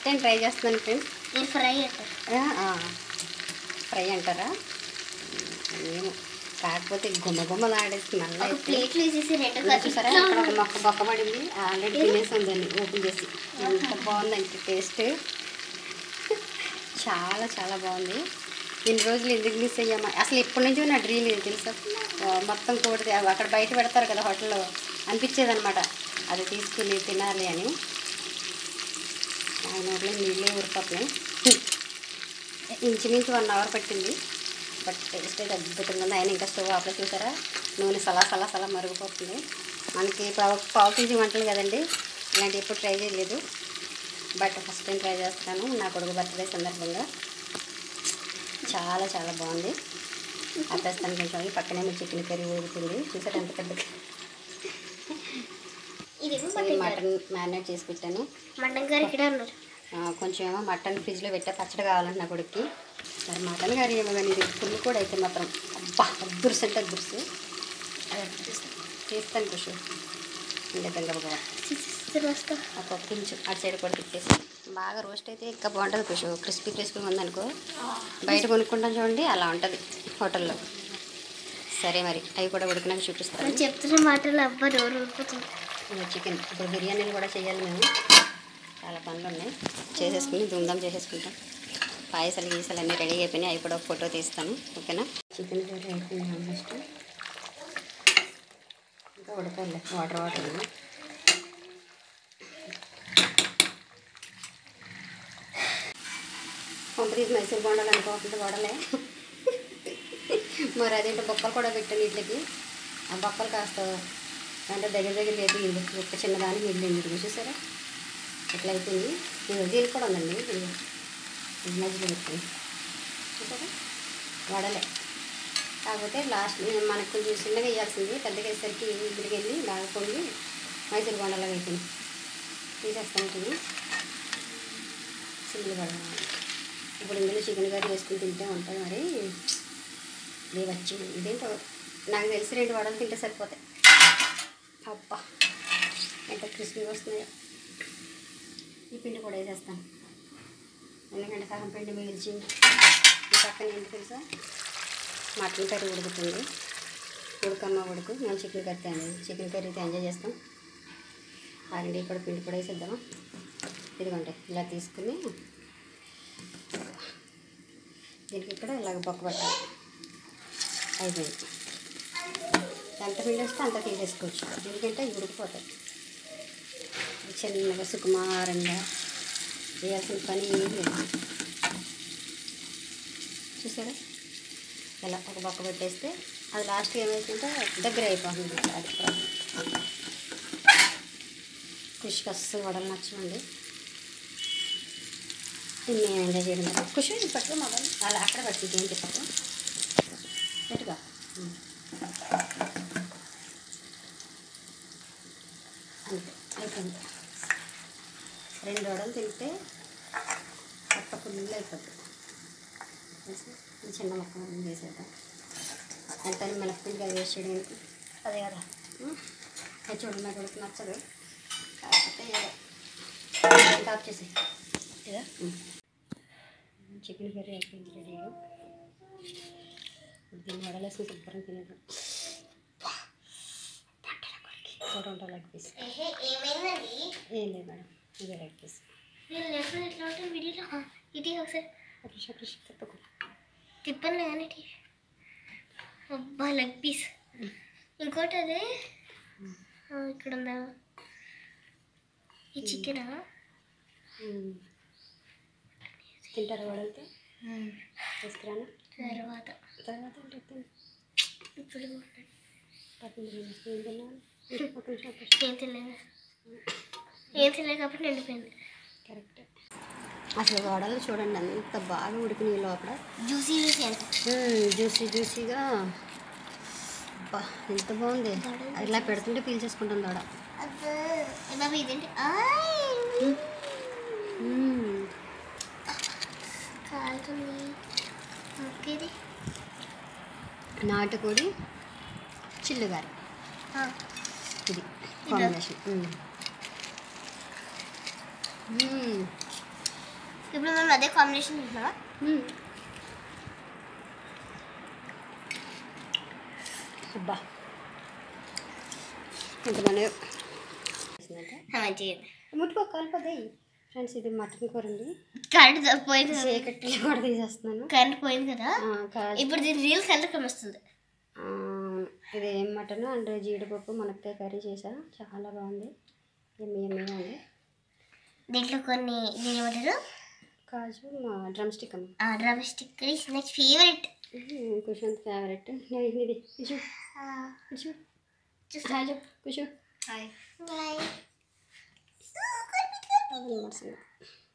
Time try చేస్తున్నాను friends నేను fry అంటారు ఫ్రై అంటారా ఏమో కాకపోతే గుమ్మ గుమ్మలాడేస్తుంది ఒక ప్లేట్లో వేసేసి రెండు ఇలా చూసారా అక్కడ ఒక కలిపి మొక్క బొక్క పడింది ఆల్రెడీ తినేసి ఉందండి ఓపెన్ చేసి ఎంత బాగుందంటే టేస్ట్ చాలా చాలా బాగుంది ఇన్ని రోజులు ఎందుకు మిస్ అయ్యామా అసలు ఇప్పటి నుంచి నా డ్రీమ్ ఇది తెలుసా ఆ, మొత్తం కోడితే అవి అక్కడ బయట పెడతారు కదా హోటల్లో అనిపించేది అనమాట అది తీసుకుని తినాలి అని ఆయన ఊర్లో నీళ్ళే ఊరిపోతున్నాయి ఇంచుమించు వన్ అవర్ పట్టింది బట్ టేస్ట్ అయితే అద్భుతంగా ఉంది ఆయన ఇంకా స్టవ్ ఆపలో చూసారా నూనె సలా సలా సలా మరిగిపోతుంది మనకి పావు పావు కేజీ వంటలు కదండి ఇలాంటి ఎప్పుడు ట్రై చేయలేదు బట్ ఫస్ట్ టైం ట్రై చేస్తాను నా కొడుకు బర్త్డే సందర్భంగా చాలా చాలా బాగుంది అప్పేస్తాను కొంచెం ఈ పక్కనే మీ చికెన్ కర్రీ ఊరుతుంది చూసారా ఎంత పెద్ద ఇదేమో ఇది మటన్ కర్రీ మటన్ మ్యారినేట్ చేసి పెట్టాను మటన్ కర్రీ ఇక్కడ ఉన్నారు ఆ, కొంచెం ఏమో మటన్ ఫ్రిడ్జ్లో పెట్టే పచ్చడి కావాలంట నా కొడుక్కి మరి మటన్ కర్రీ ఏమో కానీ ఇది ఫుల్ కూడా అయితే మాత్రం అబ్బా అద్దురుసు అంటే అద్దురుసు తీస్తాను కృషి ఇంకా తెల్లగా వస్తా ఒక ఇంచు అటు సైడ్ కూడా తిప్పేసి బాగా రోస్ట్ అయితే ఇంకా బాగుంటుంది కృషి క్రిస్పీ క్రిస్పీ ఉందనుకో బయట కొనుక్కుంటాం చూడండి అలా ఉంటుంది హోటల్లో సరే మరి అవి కూడా ఉడికినాక చూపిస్తాను నేను చెప్తున్న మాటలు అబ్బా నోరు ఊరుకుతుంది చికెన్ ఇప్పుడు బిర్యానీలు కూడా చేయాలి మేము చాలా పనులు ఉన్నాయి చేసేసుకుని దుమ్దాం చేసేసుకుంటాం పాయసాలు గీసాలు అన్నీ రెడీ అయిపోయినాయి అవి కూడా ఒక ఫోటో తీస్తాను ఓకేనా చికెన్ కర్రీ అయిపోయింది ఆల్మోస్ట్ ఇంకా ఉడకాలి వాటర్ వాటర్ ఉంది కొంపతీసి మైసూర్ బొండాలు అనుకోకుండా వడలే మరి అదేంటో బొక్కలు కూడా పెట్టాను వీటికి ఆ బొక్కలు కాస్త అంటే దగ్గర దగ్గర లేదు ఇది ఒక చిన్నదానికి మిగిలింది ఇది చూసారా ఎట్లా అయిపోయింది ఇది దీనికి కూడా ఉందండి ఇది ఇది మధ్యలో పెట్టుకుని చూసారా వడలే కాకపోతే లాస్ట్ మనకు కొంచెం చిన్నగా వేయాల్సింది పెద్దగా వేసరికి ఇక్కడికి వెళ్ళి బాగా పొంగి మైసూర్ బొండలాగా అయిపోయింది తీసేస్తాను ఇది సిమ్లు పడాలి ఇప్పుడు ఇందులో చికెన్ కర్రీ వేసుకుని తింటే ఉంటుంది మరి ఇది వచ్చి ఇదేంటో నాకు తెలిసి రెండు వడలు తింటే సరిపోతాయి అబ్బా ఎంత క్రిస్పీగా వస్తున్నాయో ఈ పిండి కూడా వేసేస్తాను ఎందుకంటే సగం పిండి మిగిల్చి ఈ పక్కన ఏంటి తెలుసా మటన్ కర్రీ ఉడుకుతుంది ఉడకమ్మ ఉడుకు మేము చికెన్ కర్రీ అండి చికెన్ కర్రీతో ఎంజాయ్ చేస్తాం ఆల్రెడీ ఇక్కడ పిండి కూడా వేసేద్దాం ఇదిగోండి ఇలా తీసుకుని దీనికి ఇక్కడ ఇలాగ బొక్క పట్టాలి అయిపోయింది ఎంత పిండి వస్తే అంత తీసేసుకోవచ్చు ఎందుకంటే ఇవి ఉడికిపోతాయి చిన్నగా సుకుమారంగా చేయాల్సిన పని ఏం లేదు చూసారా ఇలా ఒక బొక్క పెట్టేస్తే అది లాస్ట్ ఏమవుతుందో దగ్గర అయిపోతుంది అది ఖుషికి అస్సలు వడలు నచ్చమండి నేను ఎంజాయ్ చేయడం ఖుషి పట్టుకో మొబైల్ అలా అక్కడ పట్టుకుంటే ఏం చెప్పకు పెట్టుగా అంతే అయిపోయింది రెండు వడలు తింటే పక్క ఫుల్ అయిపోతుంది తెలిసి ఈ చిన్న మొక్క చేసేద్దాం ఎంత మినప్పిండిగా వేస్ట్ చేయడానికి అదే కదా ఉం? అది చూడండి నాకు కొడుకు నచ్చదు కాకపోతే ఏదో ఇంకా ఆఫ్ చేసి ఇదా చికెన్ కర్రీ అయిపోయింది రెడీగా దీన్ని వడలేసి శుభ్రం తినేద్దాం ఫోటో ఉంటా లెగ్ పీస్ ఏమైందండి ఏం లేదు మేడం ఇదే లెగ్ పీస్ నేను లెఫ్ట్ ఎట్లా ఉంటుంది వీడియోలో ఇది ఒకసారి కృషి కృషి తప్పకు తిప్పను కానీ ఇటు. అబ్బా లెగ్ పీస్ ఇంకోటి అదే ఆ, ఇక్కడ ఉందా ఈ చికెనా తింటారా వడలతో తీసుకురాను తర్వాత తర్వాత ఏంటి తిను. ఇప్పుడు పక్కన తినేసి ఏం తిన్నాను ఒక నిమిషం ఒక ఏం తినలేదు ఏం తినలేదు కాబట్టి నిండిపోయింది కరెక్ట్ అసలు వడలు చూడండి ఎంత బాగా ఉడికినాయి లోపల జ్యూసీ జ్యూసీ అంట జ్యూసీ జ్యూసీగా అబ్బా ఎంత బాగుంది ఇలా పెడుతుంటే పీల్చేసుకుంటుంది దొడ అబ్బా ఏ బాబా ఇదేంటి ఆయ్. మ్మ్. కాలుతుంది ముక్కేది నాటుకోడి చిల్లుగారి ఆ, ఇది కాంబినేషన్ మ్మ్. మ్మ్. ఇప్పుడు మనం అదే కాంబినేషన్ తింటున్నావా మ్మ్. అబ్బా ఎంతమంది మంచిగా ముట్టుకో కాలిపోద్ది ఫ్రెండ్స్ ఇది మటన్ కూర అండి కరెంట్ పోయింది కదా చీకట్లో కూడా తీసేస్తున్నాను కరెంట్ పోయింది కదా ఆ, కాజు ఇప్పుడు దీని రీల్ కలర్ కనిపిస్తుంది ఆ, ఇది ఏం మటన్ అండ్ జీడిపప్పు మునక్కాయ కర్రీ చేసా చాలా బాగుంది ఎమ్మి ఎమ్మిగా ఉంది దీంట్లో కొన్ని దీని ఏమంటారు కాజు మా డ్రమ్ స్టిక్ అమ్మ డ్రమ్ స్టిక్ నెక్స్ట్ ఫేవరెట్ కుషంత్ ఫేవరెట్ ఇది కుషు కుషు రాజు కుషు హాయ్ అది నడుస్తుంది